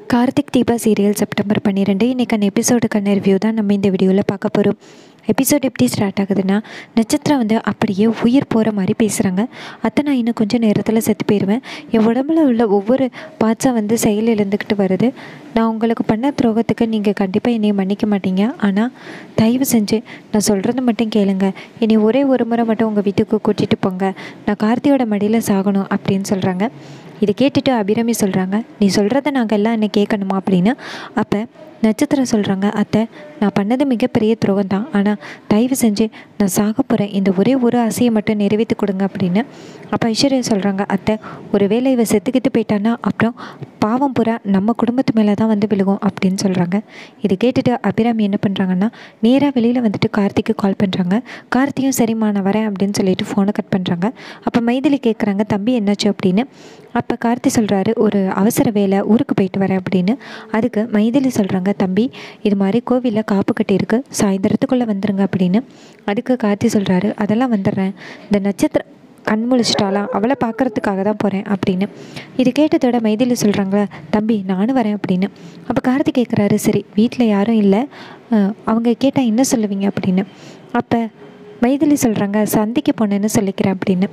Karthik Deepa serial September பன்னிரெண்டு இன்றைக்கான எபிசோடுக்கான review தான் நம்ம இந்த வீடியோவில் பார்க்க போகிறோம் எபிசோட் எப்படி ஸ்டார்ட் ஆகுதுன்னா நட்சத்திரம் வந்து அப்படியே உயிர் போகிற மாதிரி பேசுகிறாங்க அத்தை நான் இன்னும் கொஞ்சம் நேரத்தில் செத்து போயிடுவேன் என் உடம்புல உள்ள ஒவ்வொரு பார்ட்ஸாக வந்து செயல் இழந்துக்கிட்டு வருது நான் உங்களுக்கு பண்ண துரோகத்துக்கு நீங்கள் கண்டிப்பாக என்னை மன்னிக்க மாட்டீங்க ஆனால் தயவு செஞ்சு நான் சொல்கிறத மட்டும் கேளுங்க என்னை ஒரே ஒரு முறை மட்டும் உங்கள் வீட்டுக்கு கூட்டிகிட்டு போங்க நான் கார்த்தியோட மடியில் சாகணும் அப்படின்னு சொல்கிறாங்க இதை கேட்டுட்டு அபிராமி சொல்கிறாங்க நீ சொல்கிறத நாங்கள் எல்லாம் என்ன கேட்கணுமா அப்படின்னு அப்போ நட்சத்திரம் சொல்கிறாங்க அத்தை நான் பண்ணது மிகப்பெரிய துரோகம் தான் ஆனால் தயவு செஞ்சு நான் சாக போகிறேன் இந்த ஒரே ஒரு ஆசையை மட்டும் நிறைவேற்றி கொடுங்க அப்படின்னு அப்போ ஐஸ்வர்யா சொல்கிறாங்க அத்தை ஒருவேளை இவ செத்துக்கிட்டு போயிட்டான்னா அப்புறம் பாவம் பூரா நம்ம குடும்பத்து மேலே தான் வந்து விழுகும் அப்படின்னு சொல்கிறாங்க இது கேட்டுட்டு அபிராமி என்ன பண்ணுறாங்கன்னா நேராக வெளியில் வந்துட்டு கார்த்திக்கு கால் பண்ணுறாங்க கார்த்தியும் சரிம்மா நான் வரேன் அப்படின்னு சொல்லிட்டு ஃபோனை கட் பண்ணுறாங்க அப்போ மைதிலி கேட்குறாங்க தம்பி என்னாச்சு அப்படின்னு அப்போ கார்த்தி சொல்கிறாரு ஒரு அவசர வேலை ஊருக்கு போயிட்டு வரேன் அப்படின்னு அதுக்கு மைதிலி சொல்கிறாங்க தம்பி இது மாதிரி கோவிலில் காப்பு கட்டியிருக்கு சாயந்தரத்துக்குள்ளே வந்துருங்க அப்படின்னு அதுக்கு கார்த்தி சொல்கிறாரு அதெல்லாம் வந்துடுறேன் இந்த நட்சத்திரம் கண் முழிச்சிட்டாளா அவளை பார்க்கறதுக்காக தான் போகிறேன் அப்படின்னு இது கேட்டதோட மைதிலி சொல்கிறாங்க தம்பி நானும் வரேன் அப்படின்னு அப்போ கார்த்தி கேட்குறாரு சரி வீட்டில் யாரும் இல்லை அஹ், அவங்க கேட்டால் என்ன சொல்லுவீங்க அப்படின்னு அப்போ மைதிலி சொல்கிறாங்க சந்திக்க போனேன்னு சொல்லிக்கிறேன் அப்படின்னு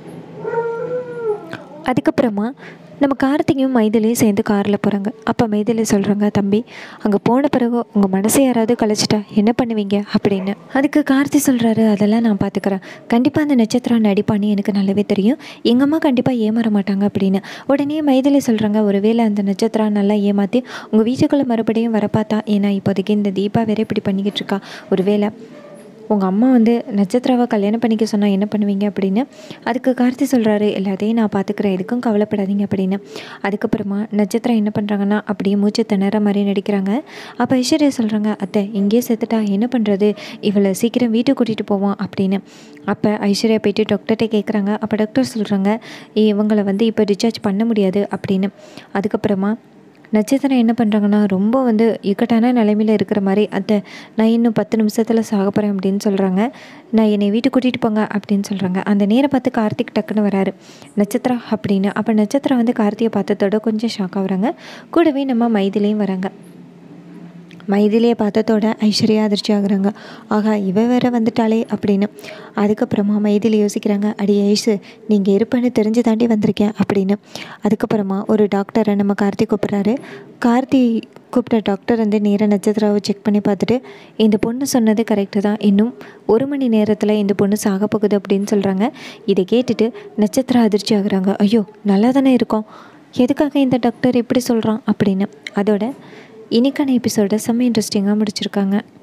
அதுக்கப்புறமா நம்ம கார்த்திகையும் மைதிலையும் சேர்ந்து காரில் போகிறாங்க அப்போ மைதிலி சொல்கிறாங்க தம்பி அங்கே போன பிறகு உங்கள் மனசை யாராவது கழிச்சிட்டா என்ன பண்ணுவீங்க அப்படின்னு அதுக்கு கார்த்தி சொல்கிறாரு அதெல்லாம் நான் பார்த்துக்கிறேன் கண்டிப்பாக அந்த நட்சத்திரம் நடிப்பான்னு எனக்கு நல்லாவே தெரியும் எங்கள் அம்மா கண்டிப்பாக ஏமாற மாட்டாங்க அப்படின்னு உடனே மைதிலி சொல்கிறாங்க ஒருவேளை அந்த நட்சத்திரம் நல்லா ஏமாற்றி உங்கள் வீட்டுக்குள்ளே மறுபடியும் வர பார்த்தா ஏன்னா இப்போதைக்கு இந்த தீபா வேற இப்படி பண்ணிக்கிட்டு இருக்கா ஒருவேளை உங்கள் அம்மா வந்து நட்சத்திராவை கல்யாணம் பண்ணிக்க சொன்னால் என்ன பண்ணுவீங்க அப்படின்னு அதுக்கு கார்த்தி சொல்கிறாரு எல்லாத்தையும் நான் பார்த்துக்கிறேன் எதுக்கும் கவலைப்படாதீங்க அப்படின்னு அதுக்கப்புறமா நட்சத்திரம் என்ன பண்ணுறாங்கன்னா அப்படியே மூச்சு திணற மாதிரி நடிக்கிறாங்க அப்போ ஐஸ்வர்யா சொல்கிறாங்க அத்தை இங்கேயே செத்துட்டா என்ன பண்ணுறது இவளை சீக்கிரம் வீட்டுக்கு கூட்டிகிட்டு போவோம் அப்படின்னு அப்போ ஐஸ்வர்யா போயிட்டு டாக்டர்கிட்ட கேட்குறாங்க அப்போ டாக்டர் சொல்கிறாங்க இவங்களை வந்து இப்போ டிஸ்சார்ஜ் பண்ண முடியாது அப்படின்னு அதுக்கப்புறமா நட்சத்திரம் என்ன பண்ணுறாங்கன்னா ரொம்ப வந்து இக்கட்டான நிலைமையில் இருக்கிற மாதிரி அத்தை நான் இன்னும் பத்து நிமிஷத்தில் சாக போகிறேன் அப்படின்னு சொல்கிறாங்க நான் என்னை வீட்டுக்கு கூட்டிகிட்டு போங்க அப்படின்னு சொல்கிறாங்க அந்த நேரம் பார்த்து கார்த்திக் டக்குன்னு வராரு நட்சத்திரா அப்படின்னு அப்போ நட்சத்திரம் வந்து கார்த்தியை பார்த்ததோட கொஞ்சம் ஷாக் ஆகுறாங்க கூடவே நம்ம மைதிலையும் வராங்க மைதிலியை பார்த்ததோட ஐஸ்வர்யா அதிர்ச்சி ஆகுறாங்க ஆகா இவ வேற வந்துட்டாளே அப்படின்னு அதுக்கப்புறமா மைதிலி யோசிக்கிறாங்க அடி ஐஷு நீங்கள் இருப்பேன்னு தெரிஞ்சு தாண்டி வந்திருக்கேன் அப்படின்னு அதுக்கப்புறமா ஒரு டாக்டரை நம்ம கார்த்தி கூப்பிட்றாரு கார்த்தி கூப்பிட்ட டாக்டர் வந்து நேராக நட்சத்திராவை செக் பண்ணி பார்த்துட்டு இந்த பொண்ணு சொன்னது கரெக்டு தான் இன்னும் ஒரு மணி நேரத்தில் இந்த பொண்ணு சாக போகுது அப்படின்னு சொல்கிறாங்க இதை கேட்டுட்டு நட்சத்திரம் அதிர்ச்சி ஆகுறாங்க ஐயோ நல்லா தானே இருக்கோம் எதுக்காக இந்த டாக்டர் இப்படி சொல்கிறான் அப்படின்னு அதோட இன்னைக்கான எபிசோட செம்ம இன்ட்ரெஸ்டிங்காக முடிச்சிருக்காங்க